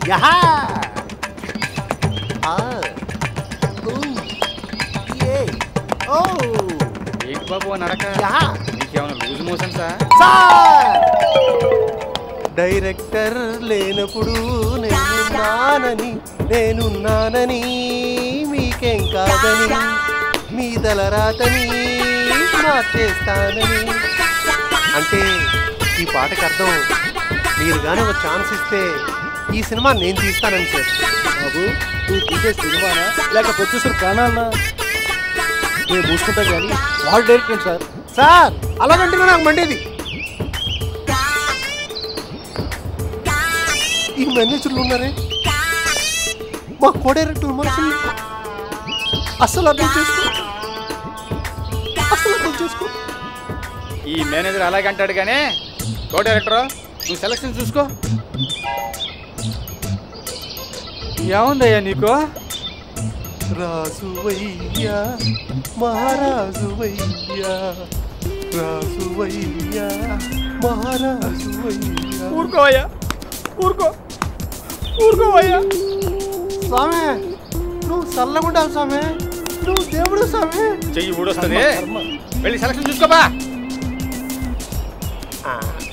యహా ఆ ఊ ఏ ఓ ఏంటి బాబు ఆ నడక యహా నీకేమైనా లూజ్ మోషన్సా సార్ డైరెక్టర్ లేనప్పుడు నేనున్నానని నేనున్నానని మీకేం కాదని మీ దళరాతని మార్చేస్తానని అంటే ఈ పాటకి అర్థం మీరు కానీ ఒక ఛాన్స్ ఇస్తే ఈ సినిమా నేను తీస్తానని సార్ బాబు నువ్వు తీసే సినిమానా లేక ప్రొడ్యూసర్ ప్రాణాలనా నేను చూసుకుంటా కానీ వాడు డైరెక్టర్ సార్ సార్ అలాగంటే నాకు మండేది ఈ మేనేజర్లు ఉన్నారే మా కో డైరెక్టర్ మనసుని అస్సలు అర్థం చేసుకో అస్సలు అర్థం చేసుకో ఈ మేనేజర్ అలాగే అంటాడు కానీ కో డైరెక్టర్ నువ్వు సెలక్షన్ చూసుకో ఏముందయ్యా నీకు రాజువయ్యా మహారాజువయ్యా రాజువయ్యా మహారాజువయ్యా ఊరుకోవయ్యా ఊరుకో ఊరుకోవయ్యా స్వామి నువ్వు చల్లగుండాలి స్వామి నువ్వు దేవుడు స్వామి చెయ్యి ఊడొస్తుంది వెళ్ళి సెలక్షన్ చూసుకోబా